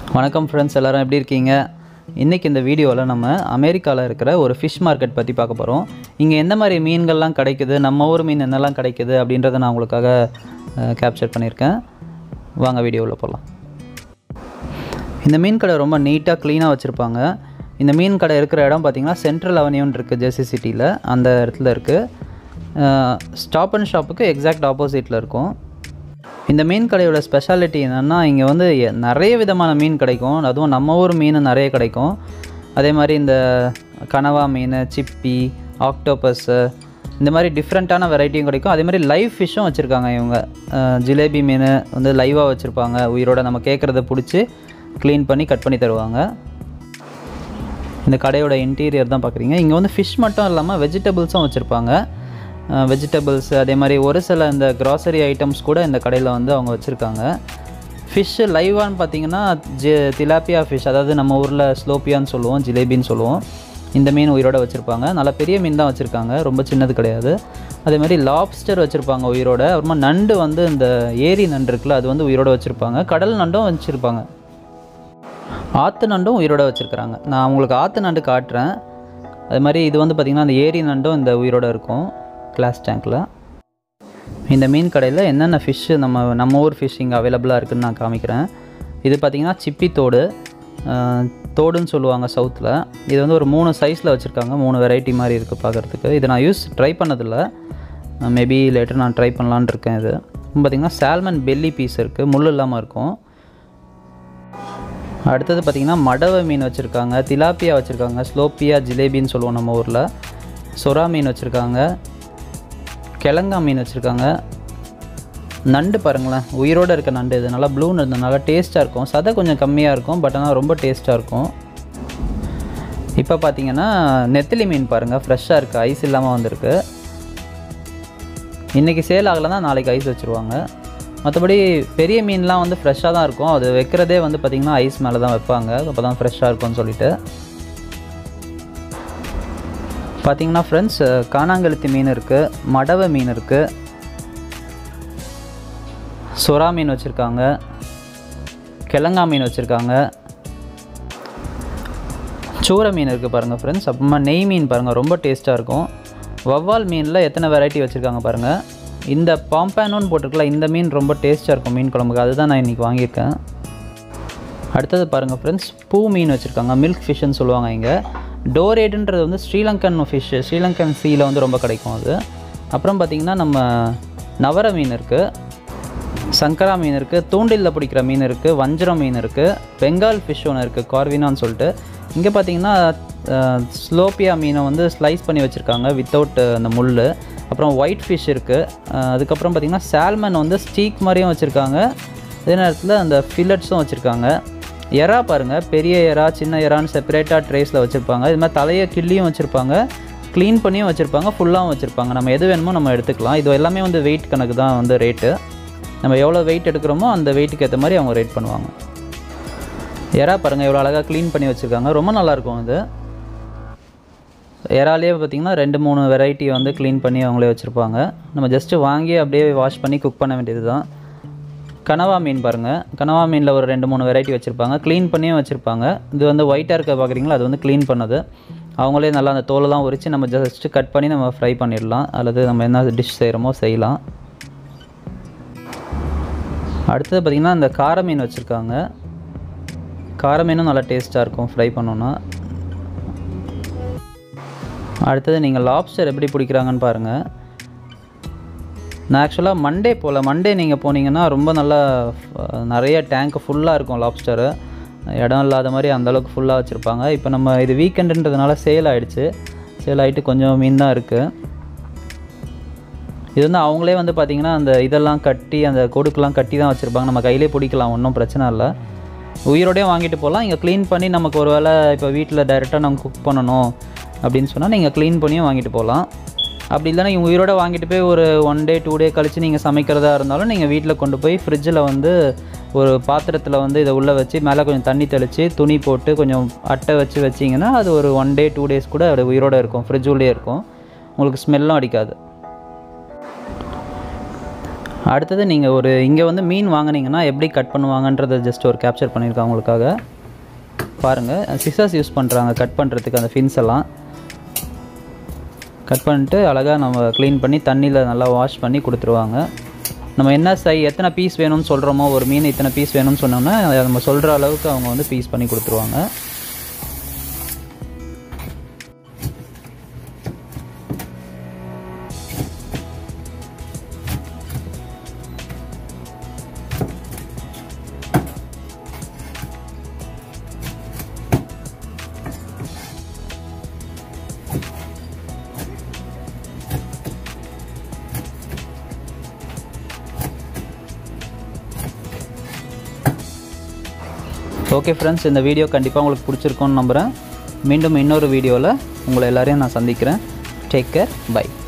வணக்கம் ஃப்ரெண்ட்ஸ் எல்லாரும் எப்படி இருக்கீங்க இன்றைக்கி இந்த வீடியோவில் நம்ம அமெரிக்காவில் இருக்கிற ஒரு ஃபிஷ் மார்க்கெட் பற்றி பார்க்க போகிறோம் இங்கே எந்த மாதிரி மீன்கள்லாம் கிடைக்குது நம்ம ஊர் மீன் என்னெல்லாம் கிடைக்குது அப்படின்றத நான் உங்களுக்காக கேப்சர் பண்ணியிருக்கேன் வாங்க வீடியோவில் போகலாம் இந்த மீன் கடை ரொம்ப நீட்டாக க்ளீனாக வச்சுருப்பாங்க இந்த மீன் கடை இருக்கிற இடம் பார்த்திங்கன்னா சென்ட்ரல் அவென்யூன்னு இருக்குது ஜெர்சி சிட்டியில் அந்த இடத்துல இருக்குது ஸ்டாப் அண்ட் ஷாப்புக்கு எக்ஸாக்ட் ஆப்போசிட்டில் இருக்கும் இந்த மீன் கடையோட ஸ்பெஷாலிட்டி என்னென்னா இங்கே வந்து எ- நிறைய விதமான மீன் கிடைக்கும் அதுவும் நம்ம ஊர் மீன் நிறைய கிடைக்கும் அதே மாதிரி இந்த கனவா மீன் சிப்பி ஆக்டோபஸ்ஸு இந்த மாதிரி டிஃப்ரெண்ட்டான வெரைட்டியும் கிடைக்கும் அதே மாதிரி லைவ் ஃபிஷ்ஷும் வச்சுருக்காங்க இவங்க அஹ், ஜிலேபி மீன் வந்து லைவாக வச்சுருப்பாங்க உயிரோட நம்ம கேட்குறத பிடிச்சி க்ளீன் பண்ணி கட் பண்ணி தருவாங்க இந்த கடையோட இன்டீரியர் தான் பார்க்குறீங்க இங்கே வந்து ஃபிஷ் மட்டும் இல்லாமல் வெஜிடபிள்ஸும் வச்சுருப்பாங்க வெஜிடபிள்ஸ் அதே மாதிரி ஒரு சில இந்த கிராசரி ஐட்டம்ஸ் கூட இந்த கடையில் வந்து அவங்க வச்சுருக்காங்க ஃபிஷ்ஷு லைவான்னு பார்த்தீங்கன்னா ஜி திலாப்பியா ஃபிஷ் அதாவது நம்ம ஊரில் ஸ்லோப்பியான்னு சொல்லுவோம் ஜிலேபின்னு சொல்லுவோம் இந்த மீன் உயிரோட வச்சுருப்பாங்க நல்ல பெரிய மீன் தான் வச்சுருக்காங்க ரொம்ப சின்னது கிடையாது அதே மாதிரி லாப்ஸ்டர் வச்சுருப்பாங்க உயிரோட அப்புறமா நண்டு வந்து இந்த ஏரி நண்டு இருக்குல்ல அது வந்து உயிரோட வச்சுருப்பாங்க கடல் நண்டும் வச்சுருப்பாங்க ஆற்று நண்டும் உயிரோட வச்சுருக்குறாங்க நான் உங்களுக்கு ஆற்று நண்டு காட்டுறேன் அது மாதிரி இது வந்து பார்த்திங்கன்னா அந்த ஏரி நண்டும் இந்த உயிரோட இருக்கும் கிளாஸ் டேங்க்கில் இந்த மீன் கடையில் என்னென்ன ஃபிஷ்ஷு நம்ம நம்ம ஊர் ஃபிஷ் இங்கே அவைலபிளாக இருக்குதுன்னு நான் காமிக்கிறேன் இது பார்த்திங்கன்னா சிப்பி தோடு அஹ், தோடுன்னு சொல்லுவாங்க சவுத்தில் இது வந்து ஒரு மூணு சைஸில் வச்சுருக்காங்க மூணு வெரைட்டி மாதிரி இருக்குது பார்க்குறதுக்கு இது நான் யூஸ் ட்ரை பண்ணதில்லை மேபி லேட்டர் நான் ட்ரை பண்ணலான்னு இருக்கேன் இது பார்த்திங்கன்னா சால்மன் பெல்லி பீஸ் இருக்குது முள் இல்லாமல் இருக்கும் அடுத்தது பார்த்திங்கன்னா மடவை மீன் வச்சுருக்காங்க திலாப்பியா வச்சுருக்காங்க ஸ்லோப்பியா ஜிலேபின்னு சொல்லுவோம் நம்ம ஊரில் சொரா மீன் வச்சுருக்காங்க கிழங்கா மீன் வச்சுருக்காங்க நண்டு பாருங்களேன் உயிரோடு இருக்க நண்டு இது நல்லா ப்ளூ நண்டு நல்லா டேஸ்ட்டாக இருக்கும் சதை கொஞ்சம் கம்மியாக இருக்கும் பட் ஆனால் ரொம்ப டேஸ்ட்டாக இருக்கும் இப்போ பார்த்தீங்கன்னா நெத்திலி மீன் பாருங்கள் ஃப்ரெஷ்ஷாக இருக்குது ஐஸ் இல்லாமல் வந்திருக்கு இன்றைக்கி சேல் ஆகலைன்னா நாளைக்கு ஐஸ் வச்சுருவாங்க மற்றபடி பெரிய மீன்லாம் வந்து ஃப்ரெஷ்ஷாக தான் இருக்கும் அது வைக்கிறதே வந்து பார்த்திங்கன்னா ஐஸ் மேலே தான் வைப்பாங்க அப்போ தான் ஃப்ரெஷ்ஷாக இருக்கும்னு சொல்லிட்டு பார்த்தீங்கன்னா ஃப்ரெண்ட்ஸ் காணாங்கழுத்தி மீன் இருக்குது மடவை மீன் இருக்குது சுறா மீன் வச்சுருக்காங்க கிழங்கா மீன் வச்சுருக்காங்க சூரை மீன் இருக்குது பாருங்கள் ஃப்ரெண்ட்ஸ் அப்புறமா நெய் மீன் பாருங்கள் ரொம்ப டேஸ்ட்டாக இருக்கும் வவ்வால் மீனில் எத்தனை வெரைட்டி வச்சுருக்காங்க பாருங்கள் இந்த பாம்பேனோன்னு போட்டிருக்கல இந்த மீன் ரொம்ப டேஸ்ட்டாக இருக்கும் மீன் குழம்புக்கு அதுதான் நான் இன்றைக்கி வாங்கியிருக்கேன் அடுத்தது பாருங்கள் ஃப்ரெண்ட்ஸ் பூ மீன் வச்சுருக்காங்க மில்க் ஃபிஷ்ஷுன்னு சொல்லுவாங்க இங்கே டோரேடுன்றது வந்து ஸ்ரீலங்கன் ஃபிஷ்ஷு ஸ்ரீலங்கன் சீல வந்து ரொம்ப கிடைக்கும் அது அப்புறம் பார்த்திங்கன்னா நம்ம நவர மீன் இருக்குது சங்கரா மீன் இருக்குது தூண்டிலில் பிடிக்கிற மீன் இருக்குது வஞ்சரம் மீன் இருக்குது பெங்கால் ஃபிஷ் ஒன்று இருக்குது கார்வினான்னு சொல்லிட்டு இங்கே பார்த்தீங்கன்னா ஸ்லோப்பியா மீனை வந்து ஸ்லைஸ் பண்ணி வச்சுருக்காங்க வித்தவுட் அந்த முள் அப்புறம் ஒயிட் ஃபிஷ் இருக்குது அதுக்கப்புறம் பார்த்திங்கன்னா சால்மன் வந்து ஸ்டீக் மாதிரியும் வச்சுருக்காங்க அதே நேரத்தில் அந்த ஃபில்லட்ஸும் வச்சுருக்காங்க எறா பாருங்கள் பெரிய எறா சின்ன எறான்னு செப்பரேட்டாக ட்ரேஸில் வச்சுருப்பாங்க இது மாதிரி தலையை கிள்ளியும் வச்சுருப்பாங்க க்ளீன் பண்ணியும் வச்சுருப்பாங்க ஃபுல்லாகவும் வச்சுருப்பாங்க நம்ம எது வேணுமோ நம்ம எடுத்துக்கலாம் இது எல்லாமே வந்து வெயிட் கணக்கு தான் வந்து ரேட்டு நம்ம எவ்வளோ வெயிட் எடுக்கிறோமோ அந்த வெயிட்டுக்கு ஏற்ற மாதிரி அவங்க ரேட் பண்ணுவாங்க எறா பாருங்கள் எவ்வளோ அழகாக க்ளீன் பண்ணி வச்சுருக்காங்க ரொம்ப நல்லாயிருக்கும் இது எறாலே பார்த்திங்கன்னா ரெண்டு மூணு வெரைட்டி வந்து க்ளீன் பண்ணி அவங்களே வச்சுருப்பாங்க நம்ம ஜஸ்ட்டு வாங்கி அப்படியே வாஷ் பண்ணி குக் பண்ண வேண்டியது தான் கனவா மீன் பாருங்கள் கனவா மீனில் ஒரு ரெண்டு மூணு வெரைட்டி வச்சுருப்பாங்க க்ளீன் பண்ணியும் வச்சுருப்பாங்க இது வந்து ஒயிட்டாக இருக்க பார்க்குறீங்களா அது வந்து க்ளீன் பண்ணது அவங்களே நல்லா அந்த தோலெல்லாம் உரித்து நம்ம ஜஸ்ட்டு கட் பண்ணி நம்ம ஃப்ரை பண்ணிடலாம் அல்லது நம்ம என்ன டிஷ் செய்கிறோமோ செய்யலாம் அடுத்தது பார்த்திங்கன்னா இந்த கார மீன் வச்சுருக்காங்க கார மீனும் நல்லா டேஸ்ட்டாக இருக்கும் ஃப்ரை பண்ணோன்னா அடுத்தது நீங்கள் லாப்ஸ்டர் எப்படி பிடிக்கிறாங்கன்னு பாருங்கள் நான் ஆக்சுவலாக மண்டே போல் மண்டே நீங்கள் போனீங்கன்னா ரொம்ப நல்லா அஹ், நிறைய டேங்க் ஃபுல்லாக இருக்கும் லாப்ஸ்டரு இடம் இல்லாத மாதிரி அந்தளவுக்கு ஃபுல்லாக வச்சுருப்பாங்க இப்போ நம்ம இது வீக்கெண்டுன்றதுனால சேல் ஆகிடுச்சு சேல் ஆகிட்டு கொஞ்சம் மீன் தான் இருக்குது இது வந்து அவங்களே வந்து பார்த்திங்கன்னா அந்த இதெல்லாம் கட்டி அந்த கொடுக்கெல்லாம் கட்டி தான் வச்சுருப்பாங்க நம்ம கையிலே பிடிக்கலாம் ஒன்றும் பிரச்சனை இல்லை உயிரோடையும் வாங்கிட்டு போகலாம் இங்கே க்ளீன் பண்ணி நமக்கு ஒரு வேளை இப்போ வீட்டில் டைரெக்டாக நம்ம குக் பண்ணணும் அப்படின்னு சொன்னால் நீங்கள் க்ளீன் பண்ணியும் வாங்கிட்டு போகலாம் அப்படி இல்லைன்னா நீங்கள் உயிரோட வாங்கிட்டு போய் ஒரு ஒன் டே டூ டே கழித்து நீங்கள் சமைக்கிறதா இருந்தாலும் நீங்கள் வீட்டில் கொண்டு போய் ஃப்ரிட்ஜில் வந்து ஒரு பாத்திரத்தில் வந்து இதை உள்ளே வச்சு மேலே கொஞ்சம் தண்ணி தெளித்து துணி போட்டு கொஞ்சம் அட்டை வச்சு வச்சிங்கன்னா அது ஒரு ஒன் டே டூ டேஸ் கூட அது உயிரோட இருக்கும் ஃப்ரிட்ஜ் உள்ளே இருக்கும் உங்களுக்கு ஸ்மெல்லும் அடிக்காது அடுத்தது நீங்கள் ஒரு இங்கே வந்து மீன் வாங்குனீங்கன்னா எப்படி கட் பண்ணுவாங்கன்றதை ஜஸ்ட் ஒரு கேப்சர் பண்ணியிருக்கேன் உங்களுக்காக பாருங்கள் சிசர்ஸ் யூஸ் பண்ணுறாங்க கட் பண்ணுறதுக்கு அந்த ஃபின்ஸ் எல்லாம் கட் பண்ணிட்டு அழகாக நம்ம க்ளீன் பண்ணி தண்ணியில் நல்லா வாஷ் பண்ணி கொடுத்துருவாங்க நம்ம என்ன சை எத்தனை பீஸ் வேணும்னு சொல்கிறோமோ ஒரு மீன் இத்தனை பீஸ் வேணும்னு சொன்னோம்னா அதை நம்ம சொல்கிற அளவுக்கு அவங்க வந்து பீஸ் பண்ணி கொடுத்துருவாங்க ஓகே ஃப்ரெண்ட்ஸ் இந்த வீடியோ கண்டிப்பாக உங்களுக்கு பிடிச்சிருக்கும்னு நம்புகிறேன் மீண்டும் இன்னொரு வீடியோவில் உங்களை எல்லாரையும் நான் சந்திக்கிறேன் டேக் கேர் பை